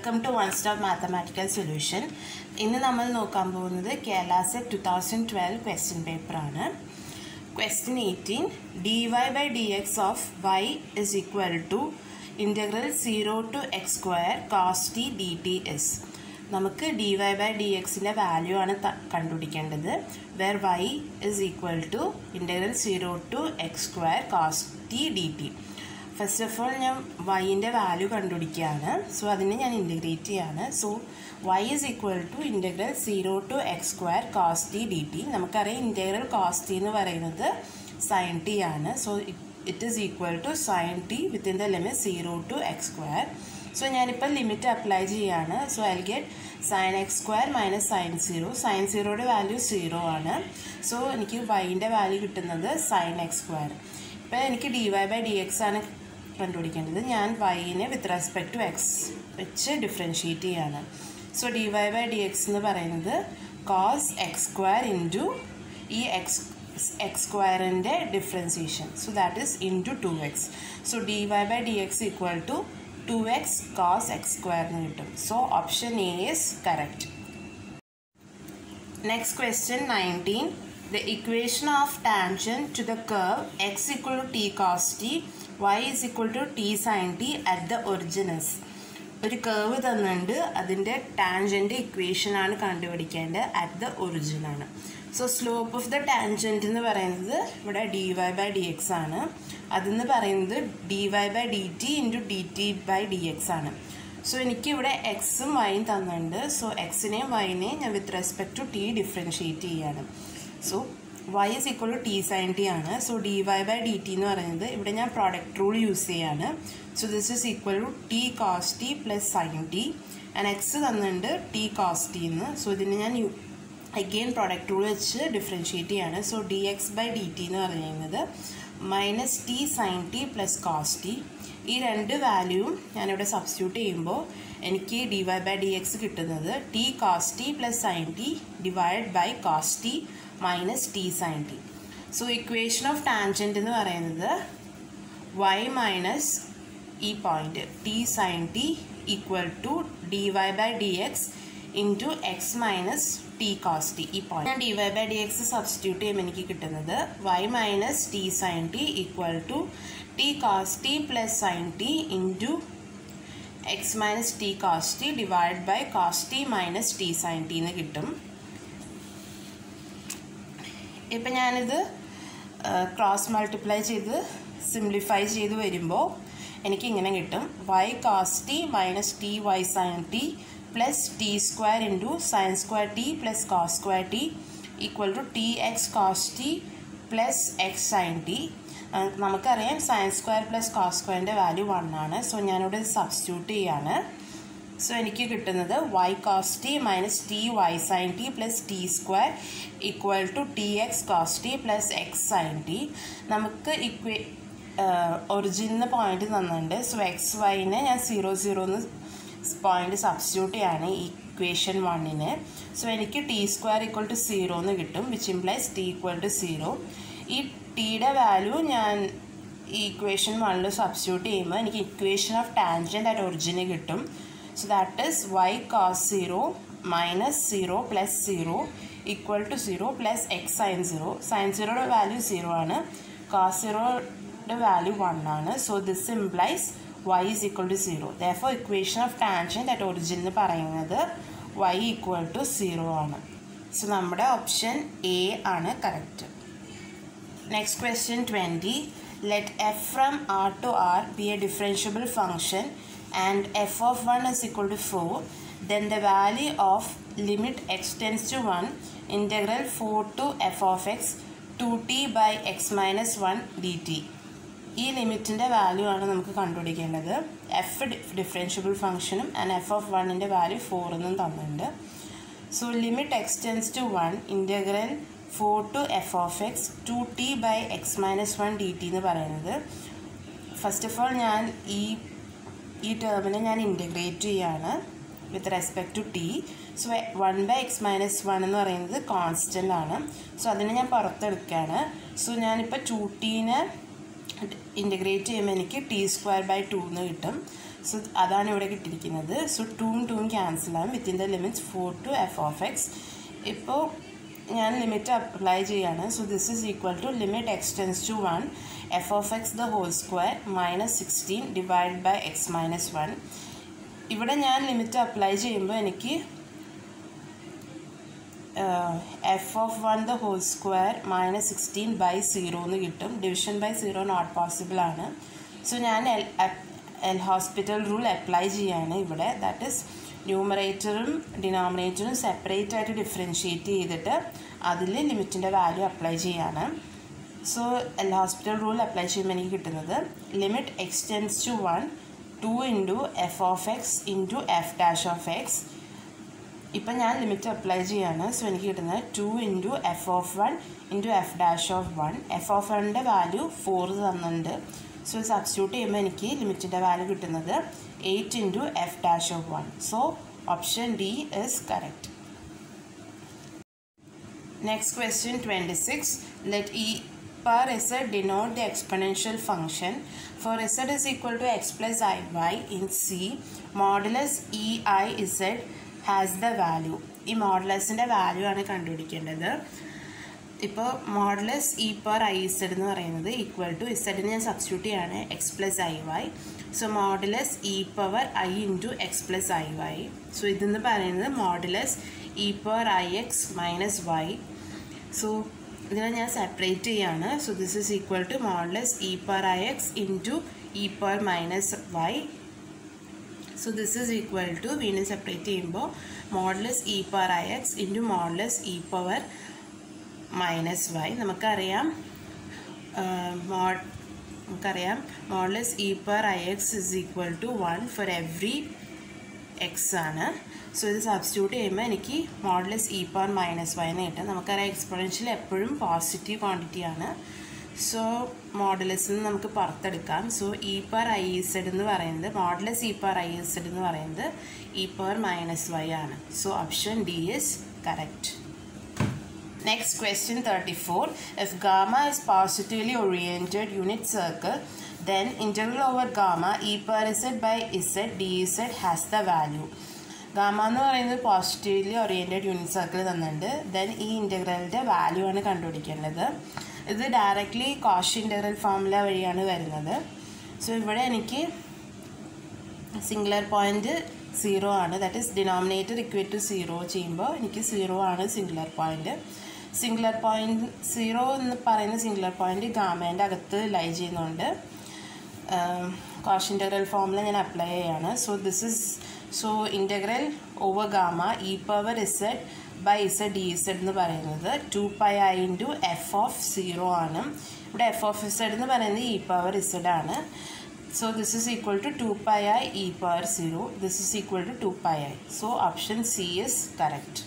Welcome to one stop mathematical solution ഇന്ന് നമ്മൾ നോക്കാൻ പോകുന്നത് Kerala SET two thousand twelve question പേപ്പറാണ് question eighteen D Y by D X of Y is equal to integral zero to X square cos T D T S നമുക്ക് D Y by D എക്സിൻ്റെ value ആണ് ത- കണ്ടുപിടിക്കേണ്ടത് where Y is equal to integral zero to X square cos T D T first of all ഞാൻ വൈൻ്റെ value കണ്ടുപിടിക്കുകയാണ് so അതിനെ ഞാൻ integrate ചെയ്യാണ് so y is equal to integral zero to X square cos T D t നമുക്കറിയാം integral cos t എന്ന് പറയുന്നത് sine t ആണ് so it is equal to sine t within the limit zero to X square so ഞാനിപ്പോൾ limit apply ചെയ്യാണ് so I get sine x square minus sine zero sine സീറോയുടെ value zero ആണ് so എനിക്ക് വൈൻ്റെ value കിട്ടുന്നത് sine x square ഇപ്പോൾ എനിക്ക് d Y by D x ആണ് കണ്ടുപിടിക്കേണ്ടത് ഞാൻ വൈനെ വിത്ത് റെസ്പെക്ട് ടു എക്സ് വെച്ച് ഡിഫറൻഷ്യേറ്റ് ചെയ്യാണ് so d Y by D x എന്ന് പറയുന്നത് കോസ് എക്സ് സ്ക്വയർ ഇൻറ്റു ഈ എക്സ് എക്സ് സ്ക്വയറിൻ്റെ differentiation so that is into two x so d Y by D x equal to two x cos x സ്ക്വയറിന് കിട്ടും so option A is correct Next question 19. The equation of tangent to the curve x equal to t cos t, y is equal to t sin t at the origin is. ഒരു curve തന്നിട്ടുണ്ട് അതിൻ്റെ tangent equation ആണ് കണ്ടുപിടിക്കേണ്ടത് at the origin ആണ് so slope of the tangent എന്ന് പറയുന്നത് ഇവിടെ d Y by D x ആണ് അതെന്ന് പറയുന്നത് d Y by d t into d t by D x ആണ് സോ എനിക്കിവിടെ എക്സും വൈയും തന്നിട്ടുണ്ട് സോ എക്സിനെയും വൈനെയും ഞാൻ with respect to t differentiate ചെയ്യാണ് so y is equal to t sine t ആണ് so d Y by d t എന്ന് പറയുന്നത് ഇവിടെ ഞാൻ പ്രോഡക്റ്റ് റൂൾ യൂസ് ചെയ്യാണ് so this is equal to t cos t plus sine t and x തന്നിട്ടുണ്ട് t cos t എന്ന് so ഇതിന് ഞാൻ യു അഗെയിൻ പ്രോഡക്റ്റ് റൂൾ വെച്ച് ഡിഫറൻഷ്യേറ്റ് ചെയ്യാണ് so d x by d t എന്ന് പറയുന്നത് minus t sine t plus cos t ഈ രണ്ട് വാല്യൂവും ഞാനിവിടെ സബ്സ്റ്റിറ്റ്യൂട്ട് ചെയ്യുമ്പോൾ എനിക്ക് d Y by D x കിട്ടുന്നത് t cos t plus sine t divide by cos t minus t sine t so equation of tangent എന്ന് പറയുന്നത് y minus ഈ point t sine t equal to d Y by D x into x minus t cos t ഈ point ഞാൻ d Y by D x substitute ചെയ്യുമ്പോൾ എനിക്ക് കിട്ടുന്നത് y minus t sine t equal to t cos t plus sine t into x minus t cos t divide by cos t minus t sine t എന്ന് കിട്ടും ഇപ്പം ഞാനിത് cross multiply ചെയ്ത് simplify ചെയ്ത് വരുമ്പോൾ എനിക്ക് ഇങ്ങനെ കിട്ടും y cos t minus t y sine t plus t square into sine square t plus cos square t equal to t x cos t plus x sine t നമുക്കറിയാം sine square plus cos സ്ക്വയറിൻ്റെ value one ആണ് so ഞാനിവിടെ substitute ചെയ്യാണ് so എനിക്ക് കിട്ടുന്നത് y cos t minus t y sine t plus t square equal to t x cos t plus x sine T നമുക്ക് ഇക്വേ ഒറിജിനിൽ പോയിന്റ് തന്നിട്ടുണ്ട് സോ എക്സ് വൈനെ ഞാൻ സീറോ സീറോ എന്ന് പോയിന്റ് സബ്സ്റ്റിറ്റ്യൂട്ട് ചെയ്യാണ് ഇക്വേഷൻ വണ്ണിന് സോ എനിക്ക് t square equal to zero എന്ന് കിട്ടും which implies t equal to zero ഈ ടിയുടെ വാല്യൂ ഞാൻ ഈ ഇക്വേഷൻ വണ്ണിൽ സബ്സ്റ്റിറ്റ്യൂട്ട് ചെയ്യുമ്പോൾ എനിക്ക് ഇക്വേഷൻ ഓഫ് ടാൻജൻറ്റ് അറ്റ് ഒറിജിന് കിട്ടും so that is y cos zero minus zero plus zero equal to zero plus x sine zero sine സീറോയുടെ വാല്യൂ സീറോ ആണ് കോസ് സീറോയുടെ വാല്യൂ വൺ ആണ് so this implies y is equal to zero ദോർ equation of tangent at origin എന്ന് പറയുന്നത് y equal to zero ആണ് so നമ്മുടെ option A ആണ് correct Next question 20. Let f from r to r be a differentiable function and f of 1 is equal to 4. Then the value of limit x tends to 1 integral 4 to f of x 2t by x minus 1 dt. ഈ ലിമിറ്റിൻ്റെ value ആണ് നമുക്ക് കണ്ടുപിടിക്കേണ്ടത് f differentiable ഫംഗ്ഷനും and f of വണ്ണിൻ്റെ value four എന്നും തന്നിട്ടുണ്ട് so limit x tends to one integral four to f of x two t by x minus one d t എന്ന് പറയുന്നത് ഫസ്റ്റ് ഓഫ് ഓൾ ഞാൻ ഈ ഈ ടേമിനെ ഞാൻ ഇൻറ്റഗ്രേറ്റ് ചെയ്യാണ് with respect to t so one by x minus one എന്ന് പറയുന്നത് constant ആണ് സോ അതിനെ ഞാൻ പുറത്തെടുക്കുകയാണ് സോ ഞാനിപ്പോൾ ടു ടീനെ ഇൻറ്റഗ്രേറ്റ് ചെയ്യുമ്പോൾ എനിക്ക് ടി സ്ക്വയർ ബൈ ടു എന്ന് കിട്ടും സോ അതാണ് ഇവിടെ കിട്ടിയിരിക്കുന്നത് സോ ടൂവും ടൂവും ക്യാൻസൽ ആകും within the limits four to f of x ഇപ്പോൾ ഞാൻ ലിമിറ്റ് അപ്ലൈ ചെയ്യാണ് so this is equal to limit x tends to one f of x the whole square minus sixteen divide by x minus one ഇവിടെ ഞാൻ limit apply ചെയ്യുമ്പോൾ എനിക്ക് f of one the whole square minus sixteen by zero എന്ന് കിട്ടും division by zero not possible ആണ് so ഞാൻ L L hospital rule apply ചെയ്യാണ് ഇവിടെ ദാറ്റ് ഇസ് ന്യൂമറേറ്ററും ഡിനോമിനേറ്ററും സെപ്പറേറ്റ് ആയിട്ട് ഡിഫറൻഷ്യേറ്റ് ചെയ്തിട്ട് അതിൽ ലിമിറ്റിൻ്റെ വാല്യൂ അപ്ലൈ ചെയ്യാണ് so L hospital rule apply ചെയ്യുമ്പോൾ എനിക്ക് കിട്ടുന്നത് limit x tends to one two into f of x into f dash of x ഇപ്പം ഞാൻ ലിമിറ്റ് അപ്ലൈ ചെയ്യാണ് സോ എനിക്ക് കിട്ടുന്നത് two into f of one into f dash of one f of വണ്ണിൻ്റെ value four തന്നിട്ടുണ്ട് so substitute ചെയ്യുമ്പോൾ എനിക്ക് ലിമിറ്റിൻ്റെ വാല്യൂ കിട്ടുന്നത് eight into f dash of one so option D is correct Next question 26. Let E per z denote the exponential function. For z is equal to x plus iy in C, modulus eiz has the value. ഈ മോഡുലസിൻ്റെ value ആണ് കണ്ടുപിടിക്കേണ്ടത് ഇപ്പോൾ modulus e power i z എന്ന് പറയുന്നത് equal to ഇസഡിന് ഞാൻ substitute ചെയ്യാണ് x plus i y so modulus e power i into x plus i y so ഇതെന്ന് പറയുന്നത് modulus e power i x minus y so ഇതിനെ ഞാൻ separate ചെയ്യാണ് so this is equal to modulus e power i x into e power minus y so this is equal to വീണ്ടും separate ചെയ്യുമ്പോൾ modulus e power i x into modulus e power minus y നമുക്കറിയാം mod നമുക്കറിയാം modulus e power i x is equal to one for every x ആണ് so ഇത് substitute ചെയ്യുമ്പോൾ എനിക്ക് modulus e power minus y എന്ന് കിട്ടും നമുക്കറിയാം exponential എപ്പോഴും പോസിറ്റീവ് ക്വാണ്ടിറ്റി ആണ് സോ മോഡുലസിൽ നിന്ന് നമുക്ക് പുറത്തെടുക്കാം so e power i z എന്ന് പറയുന്നത് modulus e power i z എന്ന് പറയുന്നത് ഇ പവർ മൈനസ് വൈ ആണ് so option D is correct Next question 34. If gamma is positively oriented unit circle, then integral over gamma e per z by z dz has the value. Gamma എന്ന് പറയുന്നത് positively oriented unit circle തന്നിട്ടുണ്ട് then ഈ ഇൻ്റഗ്രലിൻ്റെ value ആണ് കണ്ടുപിടിക്കേണ്ടത് ഇത് directly കോഷ് integral formula വഴിയാണ് വരുന്നത് സോ ഇവിടെ എനിക്ക് സിംഗുലർ പോയിൻ്റ് സീറോ ആണ് that is denominator equate to zero ചെയ്യുമ്പോൾ എനിക്ക് സീറോ ആണ് singular point singular point zero എന്ന് പറയുന്ന സിംഗുലർ പോയിൻ്റ് ഗാമേൻ്റെ അകത്ത് ലൈ ചെയ്യുന്നുണ്ട് കോഷ് ഇൻ്റഗ്രൽ ഫോമിൽ ഞാൻ അപ്ലൈ ചെയ്യാണ് so this is so integral over gamma e power z by z d z എന്ന് പറയുന്നത് two pi i into f of zero ആണ് ഇവിടെ എഫ് ഓഫ് ഇസഡ് എന്ന് പറയുന്നത് ഇ പവർ ഇസഡ് ആണ് So this is equal to 2 pi i e power 0. This is equal to 2 pi i. So option C is correct.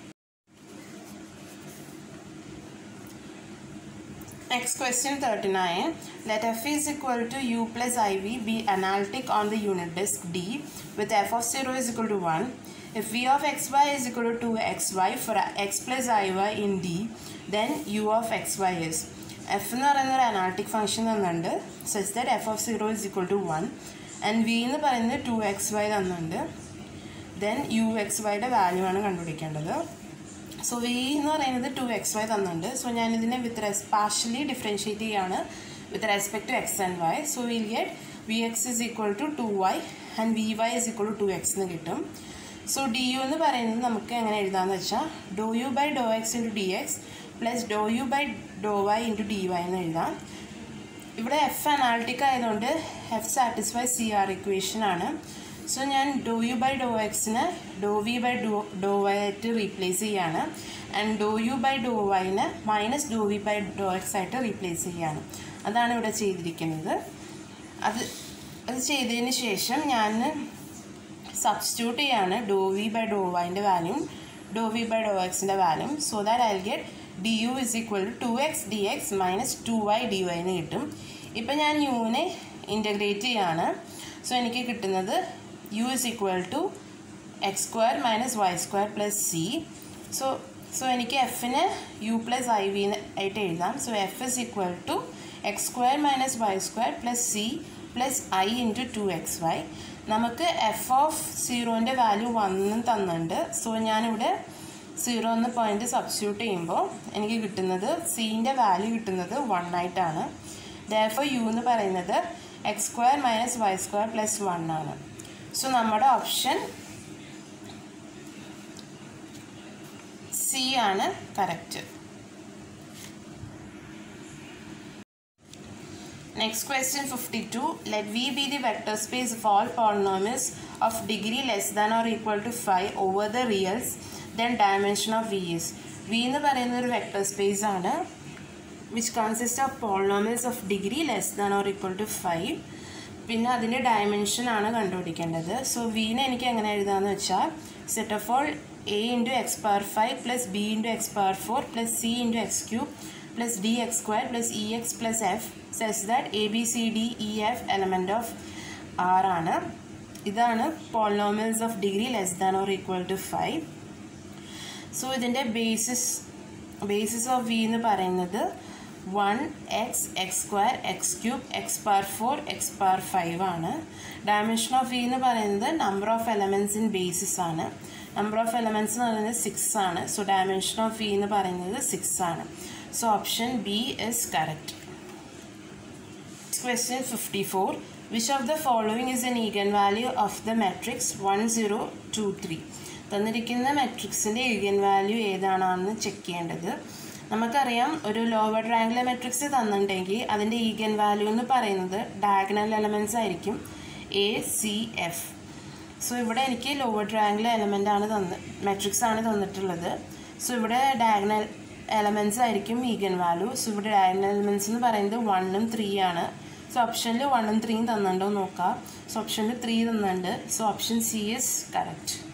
Next question 39. Let f is equal to u plus iv be analytic on the unit disk D with f of 0 is equal to 1. If v of xy is equal to 2xy for x plus iy in D, then u of xy is f എന്ന് പറയുന്ന ഒരു analytic function തന്നിട്ടുണ്ട് such that f of zero is equal to one and v എന്ന് പറയുന്നത് two x y തന്നിട്ടുണ്ട് then u x വൈയുടെ value ആണ് കണ്ടുപിടിക്കേണ്ടത് സോ വി എന്ന് പറയുന്നത് ടു എക്സ് വൈ തന്നിട്ടുണ്ട് സോ ഞാനിതിനെ വിത്ത് റെസ് പാർഷ്യലി ഡിഫറൻഷ്യേറ്റ് ചെയ്യാണ് with respect to x and y so will get v x is equal to two y and v y is equal to two x എന്ന് കിട്ടും so D U എന്ന് പറയുന്നത് നമുക്ക് എങ്ങനെ എഴുതാമെന്ന് വെച്ചാൽ doh u by doh x into d x plus doh u by doh y into d y എന്ന് എഴുതാം ഇവിടെ എഫ് അനാലിറ്റിക് ആയതുകൊണ്ട് f satisfy C R equation ആണ് സോ ഞാൻ ഡോ യു ബൈ ഡോ എക്സിന് doh v by doh doh വൈ ആയിട്ട് replace ചെയ്യാണ് and doh u by doh വൈന് minus doh v by doh x ആയിട്ട് റീപ്ലേസ് ചെയ്യാണ് അതാണ് ഇവിടെ ചെയ്തിരിക്കുന്നത് അത് അത് ചെയ്തതിന് ശേഷം ഞാൻ സബ്സ്റ്റിറ്റ്യൂട്ട് ചെയ്യാണ് ഡോ വി ബൈ ഡോ വൈൻ്റെ വാല്യൂം ഡോ വി ബൈ ഡോ എക്സിൻ്റെ വാല്യൂം so that I get d u is equal to two x d x minus two y d y എന്ന് കിട്ടും ഇപ്പം ഞാൻ യുവിനെ ഇൻ്റഗ്രേറ്റ് ചെയ്യാണ് സോ എനിക്ക് കിട്ടുന്നത് u is equal to X square minus y square plus c so so എനിക്ക് എഫിന് u plus i v ആയിട്ട് എഴുതാം so f is equal to X square minus y square plus c plus i into two x y നമുക്ക് f of സീറോൻ്റെ value വന്നും തന്നിട്ടുണ്ട് so ഞാനിവിടെ zero എന്ന പോയിന്റ് സബ്സ്റ്റിറ്റ്യൂട്ട് ചെയ്യുമ്പോൾ എനിക്ക് കിട്ടുന്നത് സീൻ്റെ വാല്യൂ കിട്ടുന്നത് വൺ ആയിട്ടാണ് ദയഫോ യു എന്ന് പറയുന്നത് x square minus y square plus one ആണ് സോ നമ്മുടെ ഓപ്ഷൻ സി ആണ് correct Next question 52. Let V be the vector space of all polynomials of degree less than or equal to 5 over the reals, then dimension of V is. V എന്ന് പറയുന്ന ഒരു vector space ആണ് which consist of polynomials of degree less than or equal to five പിന്നെ അതിൻ്റെ dimension ആണ് കണ്ടുപിടിക്കേണ്ടത് so വീനെ എനിക്ക് എങ്ങനെ എഴുതാമെന്ന് വെച്ചാൽ set of all a into x power five plus b into x power four plus c into x cube plus d x square plus e x plus f such that a b c d e f element of R ആണ് ഇതാണ് polynomials of degree less than or equal to five so ഇതിൻ്റെ basis basis of v എന്ന് പറയുന്നത് one x x square x cube x power four x power five ആണ് dimension of v എന്ന് പറയുന്നത് number of elements in basis ആണ് number of elements എന്ന് പറയുന്നത് six ആണ് സോ ഡയമെൻഷൻ ഓഫ് വി എന്ന് പറയുന്നത് സിക്സ് ആണ് so option B is correct Question 54. Which of the following is an eigenvalue of the matrix 1023? തന്നിരിക്കുന്ന മെട്രിക്സിൻ്റെ ഈഗൻ വാല്യൂ ഏതാണെന്ന് ചെക്ക് ചെയ്യേണ്ടത് നമുക്കറിയാം ഒരു ലോവർ ട്രയാങ്കുലർ മെട്രിക്സ് തന്നിട്ടുണ്ടെങ്കിൽ അതിൻ്റെ ഈഗൻ വാല്യൂ എന്ന് പറയുന്നത് ഡയഗണൽ എലമെൻറ്റ്സ് ആയിരിക്കും എ സി എഫ് സോ ഇവിടെ എനിക്ക് ലോവർ ട്രയാങ്കുലർ എലമെൻ്റ് ആണ് തന്ന് മെട്രിക്സ് ആണ് തന്നിട്ടുള്ളത് സോ ഇവിടെ ഡയഗണൽ എലമെൻറ്റ്സ് ആയിരിക്കും ഈഗൻ വാല്യൂ സോ ഇവിടെ ഡയഗണൽ എലമെൻറ്റ്സ് എന്ന് പറയുന്നത് വണ്ണും ത്രീ ആണ് സോ ഓപ്ഷനിൽ വണ്ണും ത്രീയും തന്നിട്ടുണ്ടോ നോക്കാം സോ ഓപ്ഷനിൽ ത്രീ തന്നിട്ടുണ്ട് so option C is correct